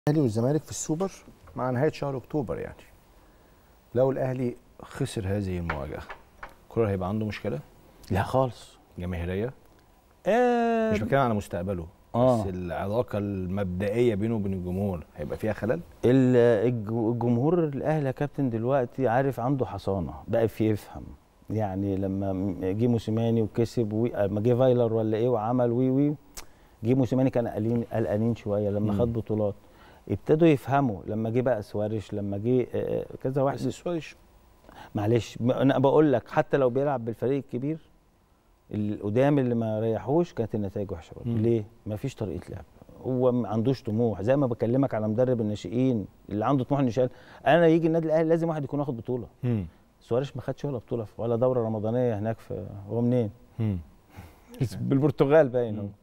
الاهلي والزمالك في السوبر مع نهايه شهر اكتوبر يعني لو الاهلي خسر هذه المواجهه كولر هيبقى عنده مشكله لا خالص جماهيريه آه مش بتكلم على مستقبله آه. بس العلاقه المبدئيه بينه وبين الجمهور هيبقى فيها خلل ال- الج- الجمهور الاهلي يا كابتن دلوقتي عارف عنده حصانه بقى في يفهم يعني لما م- جه موسيماني وكسب وي- لما جه فايلر ولا ايه وعمل وي وي جه موسيماني كان قلقانين قلقانين شويه لما مم. خد بطولات ابتدوا يفهموا لما جه بقى سواريش لما جه آه، كذا واحد بس سواريش معلش ب- انا بقول لك حتى لو بيلعب بالفريق الكبير القدام اللي ما ريحوش كانت النتائج وحشه برضه مم. ليه ما فيش طريقه لعب هو ما عندوش طموح زي ما بكلمك على مدرب الناشئين اللي عنده طموح انه يشال انا يجي النادي الاهلي لازم واحد يكون واخد بطوله امم سواريش ما خدش ولا بطوله ولا دوره رمضانيه هناك في هو منين امم بالبرتغال باين هو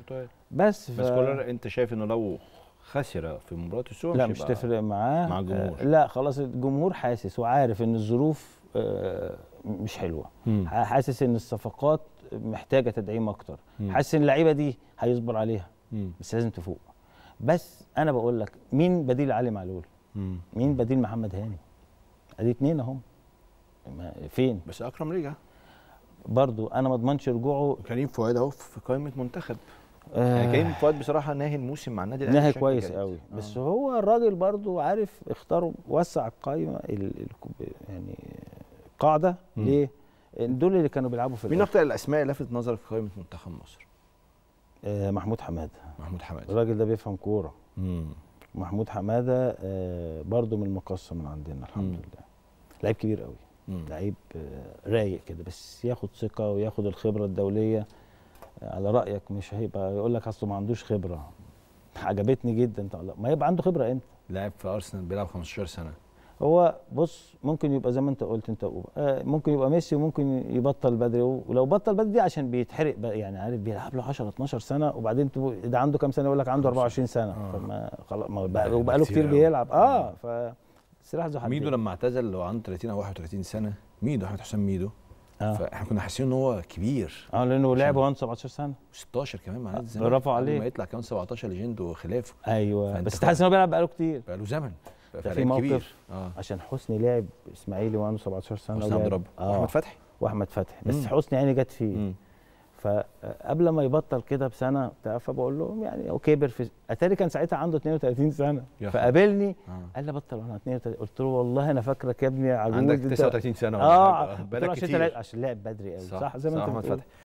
بس ف... بس كولر انت شايف انه لو خسر في مباراه السوبر لا مش هيبقى- تفرق معاه مع الجمهور. آه لا خلاص الجمهور حاسس وعارف ان الظروف آه مش حلوه مم. حاسس ان الصفقات محتاجه تدعيم اكتر مم. حاسس ان اللعيبه دي هيصبر عليها مم. بس لازم تفوق بس انا بقول لك مين بديل علي معلول مم. مين بديل محمد هاني ادي اتنين اهم ما- فين بس اكرم رجع برضو انا ما اضمنش رجوعه كريم فؤاد اهو في قائمه منتخب آه يعني كريم فؤاد بصراحه ناهي الموسم مع النادي الاهلي نهي بشكل كويس جيد. قوي آه. بس هو الراجل برضو عارف اختار وسع القائمه ال- ال- يعني قاعده مم. ليه دول اللي كانوا بيلعبوا في مين الآخر. اكتر الاسماء اللي لفتت نظرك في قائمه منتخب مصر آه محمود حماده محمود حماد الراجل ده بيفهم كوره امم محمود حماده آه برضو من المقصه من عندنا الحمد مم. لله لعيب كبير قوي لعيب آه، رايق كده بس ياخد ثقه وياخد الخبره الدوليه آه، على رايك مش هيبقى يقول لك اصله ما عندوش خبره عجبتني جدا طب لا، ما يبقى عنده خبره امتى لاعب في ارسنال بيلعب 15 سنه هو بص ممكن يبقى زي ما انت قلت انت آه، ممكن يبقى ميسي وممكن يبطل بدري ولو بطل بدري دي عشان بيتحرق بقى يعني عارف بيلعب له 10 12 سنه وبعدين تبقى- ده عنده كام سنه يقول لك عنده 24 سنه آه. فما خلاص ما ده بقى وبقى له كتير كتير أوي. بيلعب اه ف سلاح ذو حدين ميدو لما اعتزل لو عنده 30 او 31 سنه ميدو احمد حسام ميدو اه فاحنا كنا حاسين ان هو كبير اه لانه لعب عشان- وهو عنده 17 سنه و16 كمان مع نادي آه، الزمالك برافو قبل عليه. ما يطلع كمان 17 ليجند وخلافه ايوه فأنت بس فاهم. تحس ان هو بيلعب بقاله كتير بقى له زمن ده فرق في موقف كبير اه عشان حسني لعب اسماعيلي وعنده 17 سنه حسني عبد ولعب- رب اه واحمد فتحي واحمد فتحي بس مم. حسني عيني جت فيه مم. فقبل ما يبطل كده بسنه بتاع فبقول لهم يعني هو كبر في اتاري كان ساعتها عنده 32 سنه يا فقابلني آه. قال لي بطل وانا 32 قلت له والله انا فاكرك يا ابني عجوز عندك أنت- 39 سنه ولا اه حاجة. قلت له بقالك عشان كتير تلعب- عشان لعب بدري قوي صح, زي ما انت احمد بتقول فتحي